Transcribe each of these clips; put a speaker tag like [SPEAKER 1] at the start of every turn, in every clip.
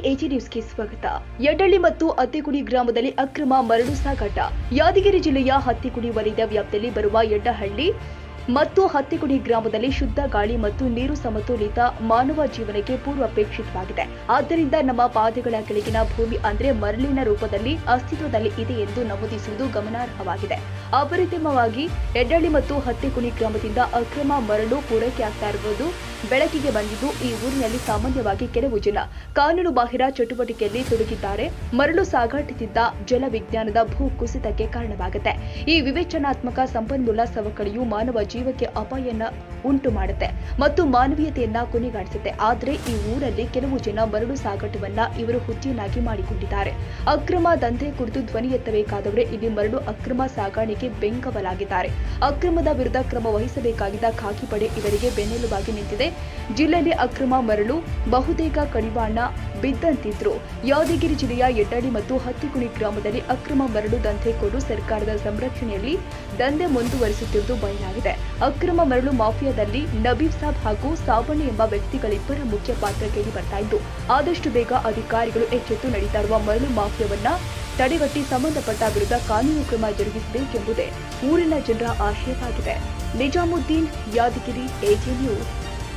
[SPEAKER 1] AG ನ್ಯೂಸ್ಗೆ ಸ್ವಾಗತ ಯಡ್ಡಳ್ಳಿ ಮತ್ತು ಅತ್ತಿಗುಡಿ ಗ್ರಾಮದಲ್ಲಿ ಅಕ್ರಮ ಮರಳು ಸಾಗಾಟ ಯಾದಗಿರಿ ಜಿಲ್ಲೆಯ ಹತ್ತಿಗುಡಿ ವಲಯದ ವ್ಯಾಪ್ತಿಯಲ್ಲಿ ಬರುವ ಯಡ್ಡಹಳ್ಳಿ ಮತ್ತು ಹತ್ತಿಗುಡಿ ಗ್ರಾಮದಲ್ಲಿ ಶುದ್ಧ ಗಾಳಿ ಮತ್ತು ನೀರು ಸಮತೋಲಿತ ಮಾನವ ಜೀವನಕ್ಕೆ ಪೂರ್ವಾಪೇಕ್ಷಿತವಾಗಿದೆ ಆದ್ದರಿಂದ ನಮ್ಮ ಪಾದಗಳ ಕೆಳಗಿನ ಭೂಮಿ ಅಂದ್ರೆ ಮರಳಿನ ರೂಪದಲ್ಲಿ ಅಸ್ತಿತ್ವದಲ್ಲಿ ಇದೆ ಎಂದು ನಮೂದಿಸುವುದು ಗಮನಾರ್ಹವಾಗಿದೆ ಅಪರಿಮಿತವಾಗಿ ಯಡ್ಡಳ್ಳಿ ಮತ್ತು ಹತ್ತಿಗುಣಿ ಗ್ರಾಮದಿಂದ ಅಕ್ರಮ ಮರಳು ಪೂರೈಕೆ ಆಗ್ತಾ ಇರುವುದು ಬೆಳಕಿಗೆ ಬಂದಿದ್ದು ಈ ಊರಿನಲ್ಲಿ ಸಾಮಾನ್ಯವಾಗಿ ಕೆಲವು ಜನ ಕಾನೂನು ಬಾಹಿರ ಚಟುವಟಿಕೆಯಲ್ಲಿ ತೊಡಗಿದ್ದಾರೆ ಮರಳು ಸಾಗಾಟದಿಂದ ಜಲ ವಿಜ್ಞಾನದ ಭೂ ಕುಸಿತಕ್ಕೆ ಕಾರಣವಾಗುತ್ತೆ ಈ ವಿವೇಚನಾತ್ಮಕ ಸಂಪನ್ಮೂಲ ಸವಕಳಿಯು ಮಾನವ ಜೀವಕ್ಕೆ ಅಪಾಯನ ಉಂಟು ಮಾಡುತ್ತೆ ಮತ್ತು ಮಾನವೀಯತೆಯನ್ನ ಕೊನೆಗಾಣಿಸುತ್ತೆ ಆದರೆ ಈ ಊರಲ್ಲಿ ಕೆಲವು ಜನ ಮರಳು ಸಾಗಾಟವನ್ನ ಇವರು ಹುಚ್ಚೇನಾಗಿ ಮಾಡಿಕೊಂಡಿದ್ದಾರೆ ಅಕ್ರಮ ದಂಧೆ ಕುರಿತು ಧ್ವನಿ ಎತ್ತಬೇಕಾದವರೇ ಇಲ್ಲಿ ಮರಳು ಅಕ್ರಮ ಸಾಗಾಣಿಕೆ ಬೆಂಗವಲಾಗಿದ್ದಾರೆ ಅಕ್ರಮದ ವಿರುದ್ಧ ಕ್ರಮ ವಹಿಸಬೇಕಾಗಿದ್ದ ಖಾಕಿ ಪಡೆ ಇವರಿಗೆ ಬೆನ್ನೆಲುಬಾಗಿ ನಿಂತಿದೆ ಜಿಲ್ಲೆಯಲ್ಲಿ ಅಕ್ರಮ ಮರಳು ಬಹುತೇಕ ಕಡಿವಾಣ ಬಿದ್ದಂತಿದ್ರು ಯಾದಗಿರಿ ಜಿಲ್ಲೆಯ ಯಡ್ಡಳ್ಳಿ ಮತ್ತು ಹತ್ತಿಗುಣಿ ಗ್ರಾಮದಲ್ಲಿ ಅಕ್ರಮ ಮರಳು ದಂಧೆಕೋರು ಸರ್ಕಾರದ ಸಂರಕ್ಷಣೆಯಲ್ಲಿ ದಂಧೆ ಮುಂದುವರಿಸುತ್ತಿರುವುದು ಬಯಲಾಗಿದೆ ಅಕ್ರಮ ಮರಳು ಮಾಫಿಯಾದಲ್ಲಿ ನಬೀಬ್ ಸಾಬ್ ಹಾಗೂ ಸಾವಣ್ಣ ಎಂಬ ವ್ಯಕ್ತಿಗಳಿಬ್ಬರ ಮುಖ್ಯ ಪಾತ್ರ ಕೇಳಿ ಬರ್ತಾ ಇದ್ದು ಆದಷ್ಟು ಬೇಗ ಅಧಿಕಾರಿಗಳು ಎಚ್ಚೆತ್ತು ನಡೀತಾ ಇರುವ ಮರಳು ಮಾಫಿಯಾವನ್ನ ತಡೆಗಟ್ಟಿ ಸಂಬಂಧಪಟ್ಟ ವಿರುದ್ಧ ಕಾನೂನು ಕ್ರಮ ಜರುಗಿಸಬೇಕೆಂಬುದೇ ಊರಿನ ಜನರ ಆಶಯವಾಗಿದೆ ನಿಜಾಮುದ್ದೀನ್ ಯಾದಗಿರಿ ಎಜೆ ನ್ಯೂಸ್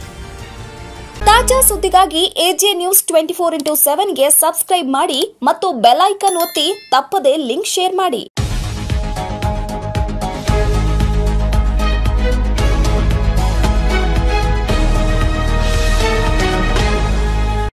[SPEAKER 2] ತಾಜಾ ಸುದ್ದಿಗಾಗಿ AJ news twenty four into ಸೆವೆನ್ಗೆ ಸಬ್ಸ್ಕ್ರೈಬ್ ಮಾಡಿ ಮತ್ತು ಬೆಲ್ ಐಕನ್ ಒತ್ತಿ ತಪ್ಪದೇ ಲಿಂಕ್ ಶೇರ್ ಮಾಡಿ